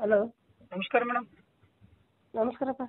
hello ನಮಸ್ಕಾರ madam ನಮಸ್ಕಾರಪ್ಪ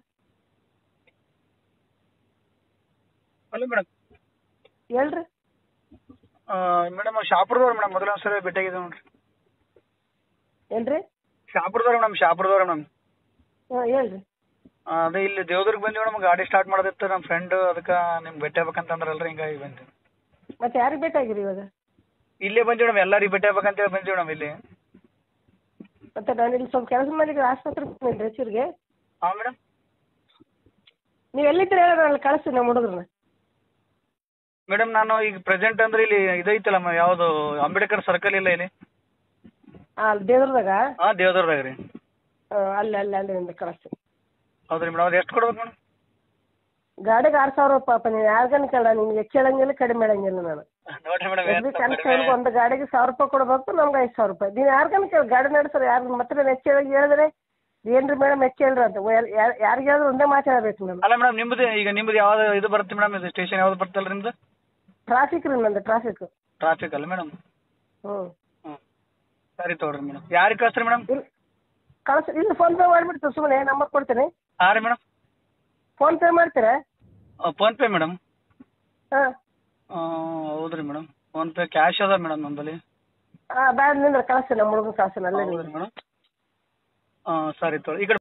hello madam ಹೇಳ್ರಿ ಮೇಡಮ್ ಶಾಪುರದವ್ರು ಮೇಡಮ್ ಮೊದಲ ಸಲ ಭೇಟಿಯಾಗಿದ್ದೆ ನೋಡ್ರಿ ಏನ್ರಿ ಶಾಪುರದವ್ರು ಮೇಡಮ್ ಶಾಪುರದವ್ರು ಮೇಡಮ್ ಹಾಂ ಹೇಳ್ರಿ ಅದೇ ಇಲ್ಲಿ ದೇವದುರ್ಗ ಬಂದ್ವಿ ಮೇಡಮ್ ಗಾಡಿ ಸ್ಟಾರ್ಟ್ ಮಾಡೋದಿತ್ತು ನಮ್ಮ ಫ್ರೆಂಡ್ ಅದಕ್ಕೆ ನಿಮ್ಗೆ ಭೇಟಿ ಆಗ್ಬೇಕಂತ ಅಂದ್ರಲ್ರಿ ಹಿಂಗಾಗಿ ಬಂದ್ವಿ ಮತ್ತೆ ಯಾರಿಗೆ ಬೇಕಾಗಿರಿ ಇವಾಗ ಇಲ್ಲೇ ಬಂದ್ವಿ ಮೇಡಮ್ ಎಲ್ಲರಿಗೆ ಭೇಟಿ ಆಗ್ಬೇಕಂತೇಳಿ ಬಂದ್ವಿ ಮೇಡಮ್ ಇಲ್ಲಿ ಮತ್ತೆ ನಾನು ಇಲ್ಲಿ ಸ್ವಲ್ಪ ಕೆಲಸ ಮಾಡಿದ್ರೆ ಆಸ್ಪತ್ರೆಗೆ ಬಂದಿನಿ ರಾಯಚೂರಿಗೆ ಹಾಂ ಮೇಡಮ್ ನೀವು ಎಲ್ಲಿದ್ದೀರಿ ಹೇಳಿ ನಾನು ಅಲ್ಲಿ ಕಳಿಸ್ತೀನಿ ನಮ್ಮ ಹುಡುಗ್ರನ್ನ ಮೇಡಮ್ ನಾನು ಈಗ ಪ್ರೆಸೆಂಟ್ ಅಂದ್ರೆ ಇಲ್ಲಿ ಇದೈತಲ್ಲ ಮ- ಯಾವುದು ಅಂಬೇಡ್ಕರ್ ಸರ್ಕಲ್ ಇಲ್ಲ ಇಲ್ಲಿ ಹಾಂ ಅಲ್ಲಿ ದೇವ್ರದಾಗ ಹಾಂ ದೇವದುರ್ಗದಾಗ ರೀ ಅಲ್ಲಿ ಅಲ್ಲಿ ಅಲ್ಲಿ ನಿಮ್ಗೆ ಕಳಿಸ್ತೀನಿ ಹೌದು ರೀ ಮೇಡಮ್ ಅದು ಎಷ್ಟು ಕೊಡ್ಬೇಕು ಮೇಡಮ್ ಗಾಡಿಗೆ ಆರು ಸಾವಿರ ಪಾಪ ನೀವು ಯಾರಿಗನ್ನ ಕೇಳ ನಿಮ್ಗೆ ಹೆಚ್ಚು ಹೇಳಂಗಿಲ್ಲ ಕಡಿಮೆ ಹೇಳಂಗಿಲ್ಲ ನಾನು ನೋಡ್ರಿ ಮೇಡಮ್ ಎಲ್ಲಿ ಕನಸು ಒಂದು ಗಾಡಿಗೆ ಸಾವಿರ ರೂಪಾಯಿ ಕೊಡ್ಬೇಕು ನಮ್ಗೆ ಐದು ಸಾವಿರ ರೂಪಾಯಿ ನೀವು ಯಾರಿಗನ್ನ ಕೇಳಿ ಗಾಡಿ ನಡೆಸೋರು ಯಾರು ಮತ್ತೆ ನಾನು ಹೆಚ್ಚು ಹೇಳಿ ಹೇಳಿದ್ರೆ ಏನ್ರಿ ಮೇಡಮ್ ಹೆಚ್ಚು ಹೇಳ್ರಿ ಅಂತ ಯಾರಿಗೆ ಹೇಳಿದ್ರೆ ಒಂದೇ ಮಾತಾಡಬೇಕು ನಾನು ಅಲ್ಲ ಮೇಡಮ್ ನಿಮ್ಮದು ಈಗ ನಿಮ್ಮದು ಯಾವ್ದು ಇದು ಬರುತ್ತೆ ಮೇಡಮ್ ಇದು ಸ್ಟೇಷನ್ ಯಾವ್ದು ಬರ್ತಲ್ಲ ನಿಮ್ಮದು ಟ್ರಾಫಿಕ್ ರೀ ನಂದು ಟ್ರಾಫಿಕ್ ಟ್ರಾಫಿಕ್ ಅಲ್ಲ ಮೇಡಮ್ ಹ್ಞೂ ಹ್ಞೂ ಸರಿ ತೊಗೊಳ್ರಿ ಮೇಡಮ್ ಯಾರಿಗೆ ಕಳಿಸ್ರಿ ಮೇಡಮ್ ಇಲ್ಲ ಕಳ್ಸಿ ಇಲ್ಲ ಫೋನ್ ಪೇ ಮಾಡಿಬಿಡ್ತು ಸುಮ್ಮನೆ ನಂಬರ್ ಕೊಡ್ತೀನಿ ಹಾಂ ರೀ ಮೇಡಮ್ ಫೋನ್ ಪೇ ಮಾಡ್ತೀರಾ ಫೋನ್ಪೇ ಮೇಡಮ್ ಹಾಂ ಹೌದು ರೀ ಮೇಡಮ್ ಫೋನ್ಪೇ ಕ್ಯಾಶ್ ಅದ ಮೇಡಮ್ ನಮ್ಮಲ್ಲಿ ಹಾಂ ಬ್ಯಾಡ ನಿಂದ್ರೆ ಕಳಿಸ್ತೀನಿ ನಮ್ಮ ಹುಡುಗನ ಕಳಿಸ್ತೀನಿ ಅಲ್ಲೇ ಹೌದು ರೀ ಮೇಡಮ್ ಹಾಂ ಸರಿ ತೊಗೊಳಿ ಈ ಕಡೆ